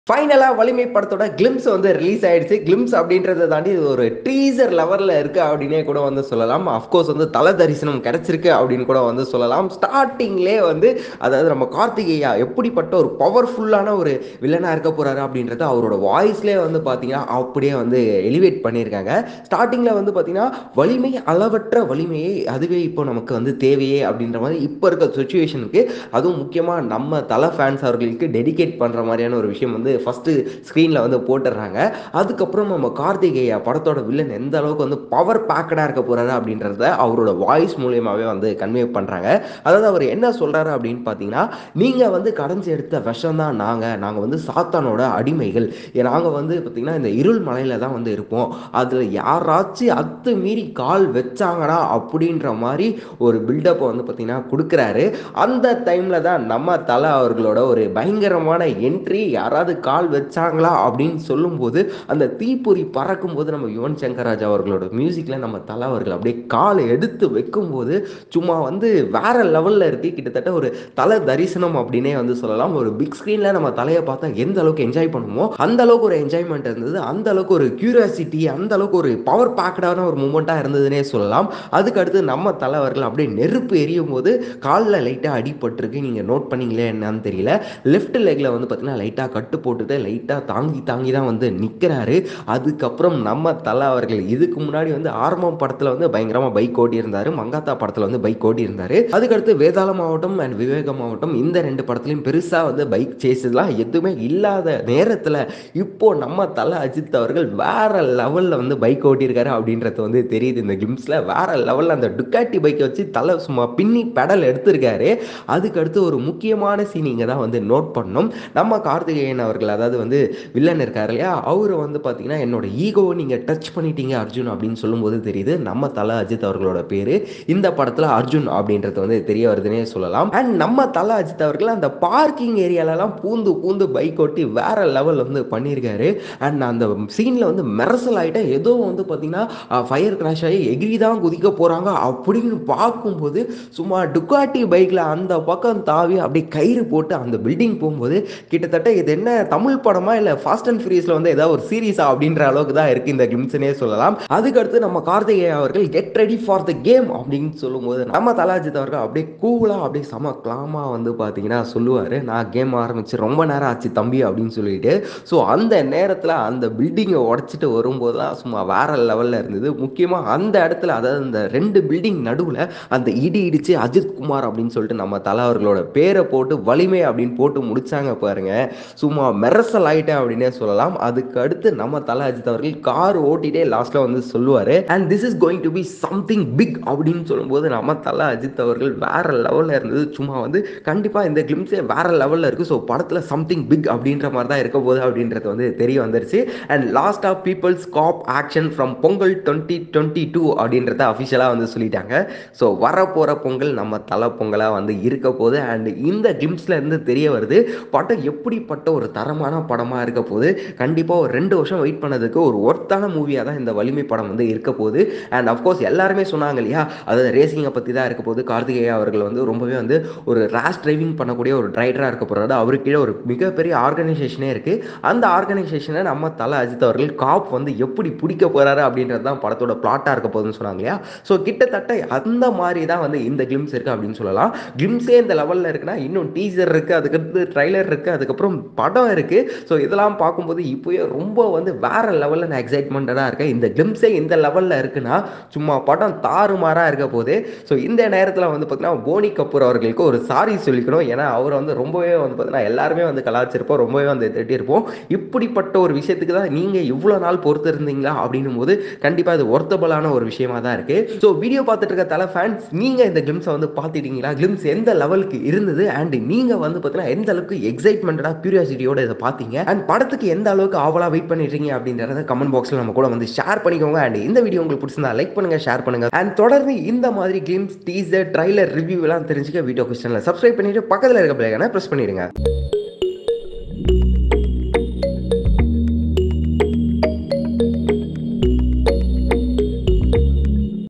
ஃபைனலாக வலிமை படத்தோட கிளிம்ஸ் வந்து ரிலீஸ் ஆயிடுச்சு கிளிம்ஸ் அப்படின்றத தாண்டி இது ஒரு டீசர் லெவலில் இருக்குது அப்படின்னே கூட வந்து சொல்லலாம் அஃப்கோர்ஸ் வந்து தல தரிசனம் கிடைச்சிருக்கு அப்படின்னு கூட வந்து சொல்லலாம் ஸ்டார்டிங்லே வந்து அதாவது நம்ம கார்த்திகேயா எப்படிப்பட்ட ஒரு பவர்ஃபுல்லான ஒரு வில்லனாக இருக்க போகிறாரு அப்படின்றத அவரோட வாய்ஸ்லேயே வந்து பார்த்தீங்கன்னா அப்படியே வந்து எலிவேட் பண்ணியிருக்காங்க ஸ்டார்டிங்கில் வந்து பார்த்தீங்கன்னா வலிமை அளவற்ற வலிமையை அதுவே இப்போ நமக்கு வந்து தேவையே அப்படின்ற மாதிரி இப்போ இருக்க சுச்சுவேஷனுக்கு அதுவும் முக்கியமாக நம்ம தலை ஃபேன்ஸ் அவர்களுக்கு டெடிகேட் பண்ணுற மாதிரியான ஒரு விஷயம் வந்து ஃபஸ்ட்டு ஸ்க்ரீனில் வந்து போட்டுடுறாங்க அதுக்கப்புறம் நம்ம கார்த்திகேயா படத்தோட வில்லன் எந்த அளவுக்கு வந்து பவர் பேக்கடாக இருக்க போகிறாரு அப்படின்றத அவரோட வாய்ஸ் மூலியமாகவே வந்து கன்வே பண்ணுறாங்க அதாவது அவர் என்ன சொல்கிறாரு அப்படின்னு பார்த்தீங்கன்னா நீங்கள் வந்து கடைஞ்சி எடுத்த விஷம் தான் நாங்கள் நாங்கள் வந்து சாத்தானோட அடிமைகள் நாங்கள் வந்து பார்த்திங்கன்னா இந்த இருள் மலையில் தான் வந்து இருப்போம் அதில் யாராச்சும் அத்து மீறி கால் வச்சாங்கன்னா அப்படின்ற மாதிரி ஒரு பில்டப்பை வந்து பார்த்திங்கன்னா கொடுக்குறாரு அந்த டைமில் தான் நம்ம தலை அவர்களோட ஒரு பயங்கரமான என்ட்ரி யாராவது கால் வச்சாங்களா அப்படின்னு சொல்லும்போது அந்த தீப்பொறி பறக்கும் போது நம்ம யுவன் சங்கர் ராஜா அவர்களோட மியூசிக்கில் நம்ம தலை அவர்கள் அப்படியே காலை எடுத்து வைக்கும்போது சும்மா வந்து வேற லெவலில் இருக்கு கிட்டத்தட்ட ஒரு தலை தரிசனம் அப்படின்னே வந்து சொல்லலாம் ஒரு பிக் ஸ்க்ரீனில் நம்ம தலையை பார்த்தா எந்த அளவுக்கு என்ஜாய் பண்ணுமோ அந்த அளவுக்கு ஒரு என்ஜாய்மெண்ட் இருந்தது அந்த அளவுக்கு ஒரு கியூரியாசிட்டி அந்த அளவுக்கு ஒரு பவர் பேக்கடான ஒரு மூமெண்ட்டாக இருந்ததுன்னே சொல்லலாம் அதுக்கு அடுத்து நம்ம தலைவர்கள் அப்படியே நெருப்பு எரியும் போது காலில் லைட்டாக அடிபட்டிருக்கு நீங்கள் நோட் பண்ணீங்களே என்னன்னு தெரியல லெஃப்ட் லெக்கில் வந்து பார்த்தீங்கன்னா லைட்டாக கட்டு போட்டுட்டு லைட்டாக தாங்கி தாங்கி தான் வந்து நிற்கிறாரு அதுக்கப்புறம் நம்ம தலை அவர்கள் இதுக்கு முன்னாடி வந்து ஆரம்பம் படத்தில் வந்து பயங்கரமாக பைக் ஓட்டி இருந்தார் மங்காத்தா படத்தில் வந்து பைக் ஓட்டி இருந்தார் அதுக்கடுத்து வேதாளம் மாவட்டம் அண்ட் விவேகம் மாவட்டம் இந்த ரெண்டு படத்துலையும் பெருசாக வந்து பைக் சேஸஸ்லாம் எதுவுமே இல்லாத நேரத்தில் இப்போ நம்ம தலை அஜித் அவர்கள் வேற லெவலில் வந்து பைக் ஓட்டியிருக்காரு அப்படின்றது வந்து தெரியுது இந்த கிளிம்ஸில் வேற லெவலில் அந்த டுக்காட்டி பைக்கை வச்சு தலை சும்மா பின்னி பெடல் எடுத்திருக்காரு அதுக்கடுத்து ஒரு முக்கியமான சீன் இங்கே தான் வந்து நோட் பண்ணோம் நம்ம கார்த்திகேயன் அவர்கள் அதாவது வந்து வில்லன் இருக்கார் இல்லையா அவர் வந்து பார்த்தீங்கன்னா என்னோட ஈகோவை நீங்கள் டச் பண்ணிட்டீங்க அர்ஜுன் அப்படின்னு சொல்லும்போது தெரியுது நம்ம தலை அஜித் அவர்களோட பேர் இந்த படத்தில் அர்ஜுன் அப்படின்றது வந்து தெரிய வருதுன்னே சொல்லலாம் அண்ட் நம்ம தலை அஜித் அவர்கள் அந்த பார்க்கிங் ஏரியாலலாம் பூந்து பூந்து பைக் ஓட்டி வேற லெவல் வந்து பண்ணியிருக்காரு அண்ட் அந்த சீனில் வந்து மெரசல் ஆகிட்டா ஏதோ வந்து பார்த்தீங்கன்னா ஃபயர் கிராஷ் ஆகி எகிரி தான் குதிக்க போகிறாங்க அப்படின்னு பார்க்கும்போது சும்மா டுக்காட்டி பைக்கில் அந்த பக்கம் தாவி அப்படியே கயிறு போட்டு அந்த பில்டிங் போகும்போது கிட்டத்தட்ட இது என்ன தமிழ் படமா இல்லை ஃபாஸ்ட் அண்ட் ஃபியூரியஸில் வந்து ஏதாவது ஒரு சீரீஸா அப்படின்ற அளவுக்கு தான் இருக்குது இந்த கிளிம்ஸ்னே சொல்லலாம் அதுக்கடுத்து நம்ம கார்த்திகேய அவர்கள் get ready for the game அப்படின்னு சொல்லும்போது நம்ம தலாஜித் அவர்கள் அப்படியே கூலாக அப்படியே செம கிளாமாக வந்து பார்த்தீங்கன்னா சொல்லுவார் நான் கேம் ஆரம்பித்து ரொம்ப நேரம் ஆச்சு தம்பி அப்படின்னு சொல்லிட்டு ஸோ அந்த நேரத்தில் அந்த பில்டிங்கை உடச்சிட்டு வரும்போது தான் சும்மா வேற லெவலில் இருந்தது முக்கியமாக அந்த இடத்துல அதாவது இந்த ரெண்டு பில்டிங் நடுவில் அந்த இடி இடிச்சு அஜித் குமார் அப்படின்னு சொல்லிட்டு நம்ம தலை அவர்களோட பேரை போட்டு வலிமை அப்படின்னு போட்டு முடிச்சாங்க பாருங்க சும்மா மெரசல் ஆயிட்டேன் அப்படின்னே சொல்லலாம் அதுக்கு அடுத்து நம்ம தலை அஜித் அவர்கள் கார் ஓட்டிட்டே லாஸ்ட்ல வந்து சொல்லுவார் and this is going to be something big அப்படின்னு சொல்லும்போது நம்ம தலை அஜித் அவர்கள் வேற லெவலில் இருந்தது சும்மா வந்து கண்டிப்பாக இந்த கிளிம்ஸே வேற லெவலில் இருக்குது ஸோ படத்தில் சம்திங் பிக் அப்படின்ற மாதிரி தான் இருக்க போகுது அப்படின்றது வந்து தெரிய வந்துருச்சு and last of people's cop action from Pongal twenty twenty two அப்படின்றத அஃபிஷியலாக வந்து சொல்லிட்டாங்க ஸோ வரப்போகிற பொங்கல் நம்ம தலை பொங்கலாக வந்து இருக்க போகுது அண்ட் இந்த கிளிம்ஸில் இருந்து தெரிய வருது படம் எப்படிப்பட்ட ஒரு தரமான படமாக இருக்க போகுது கண்டிப்பாக ஒரு ரெண்டு வருஷம் வெயிட் பண்ணதுக்கு ஒரு ஒர்த்தான மூவியாக தான் இந்த வலிமை படம் வந்து இருக்க போகுது அண்ட் அஃப்கோர்ஸ் எல்லாருமே சொன்னாங்க இல்லையா அதாவது ரேசிங்கை பற்றி தான் இருக்க போகுது கார்த்திகேயா அவர்கள் வந்து ரொம்பவே வந்து ஒரு ரேஷ் டிரைவிங் பண்ணக்கூடிய ஒரு ரைடராக இருக்க போகிறாரு அவருக்கு கீழே ஒரு மிகப்பெரிய ஆர்கனைசேஷனே இருக்குது அந்த ஆர்கனைசேஷனை நம்ம தலை அஜித் அவர்கள் காப் வந்து எப்படி பிடிக்க போகிறாரு அப்படின்றது தான் படத்தோட பிளாட்டாக இருக்க போகுதுன்னு சொன்னாங்க இல்லையா ஸோ கிட்டத்தட்ட அந்த மாதிரி தான் வந்து இந்த கிளிம்ஸ் இருக்குது அப்படின்னு சொல்லலாம் கிளிம்ஸே இந்த லெவலில் இருக்குன்னா இன்னும் டீசர் இருக்குது அதுக்கடுத்து ட்ரைலர் இருக்குது அதுக்கப்புறம் படம் இருக்குது ஸோ இதெல்லாம் பார்க்கும்போது இப்போயே ரொம்ப வந்து வேற லெவலில் நான் எக்ஸைட்மெண்ட்டாக இருக்கேன் இந்த கிளிம்ஸே இந்த லெவலில் இருக்குன்னா சும்மா படம் தாறுமாறாக இருக்க போது ஸோ இந்த நேரத்தில் வந்து பார்த்தீங்கன்னா போனி கபூர் அவர்களுக்கு ஒரு சாரி சொல்லிக்கணும் ஏன்னா அவர் வந்து ரொம்பவே வந்து பார்த்தீங்கன்னா எல்லாருமே வந்து கலாச்சிருப்போம் ரொம்பவே வந்து திட்டிருப்போம் இப்படிப்பட்ட ஒரு விஷயத்துக்கு தான் நீங்கள் இவ்வளோ நாள் பொறுத்து இருந்தீங்களா அப்படின்னும் போது கண்டிப்பாக இது ஒர்த்தபலான ஒரு விஷயமா தான் இருக்குது ஸோ வீடியோ பார்த்துட்டு இருக்க தலை ஃபேன்ஸ் நீங்கள் இந்த கிளிம்ஸை வந்து பார்த்துட்டீங்களா கிளிம்ஸ் எந்த லெவலுக்கு இருந்தது அண்ட் நீங்கள் வந்து பார்த்தீங்கன்னா எந்த அளவுக்கு எக்ஸைட்மெண்ட்டாக கியூரியாசிட்டியோட இதை பார்த்தீங்க அண்ட் படத்துக்கு எந்த அளவுக்கு ஆவலாக வெயிட் பண்ணிடுறீங்க அப்படின்றத கமெண்ட் பாக்ஸில் நம்ம கூட வந்து ஷேர் பண்ணிக்கோங்க அண்ட் இந்த வீடியோ உங்களுக்கு பிடிச்சிருந்தா லைக் பண்ணுங்க ஷேர் பண்ணுங்க அண்ட் தொடர்ந்து இந்த மாதிரி கேம்ஸ் டீசர் ட்ரைலர் ரிவ்யூ எல்லாம் தெரிஞ்சுக்க வீடியோ கொஸ்டினில் சப்ஸ்கிரைப் பண்ணிட்டு பக்கத்தில் இருக்க பிள்ளைங்க ப்ரெஸ் பண்ணிடுங்க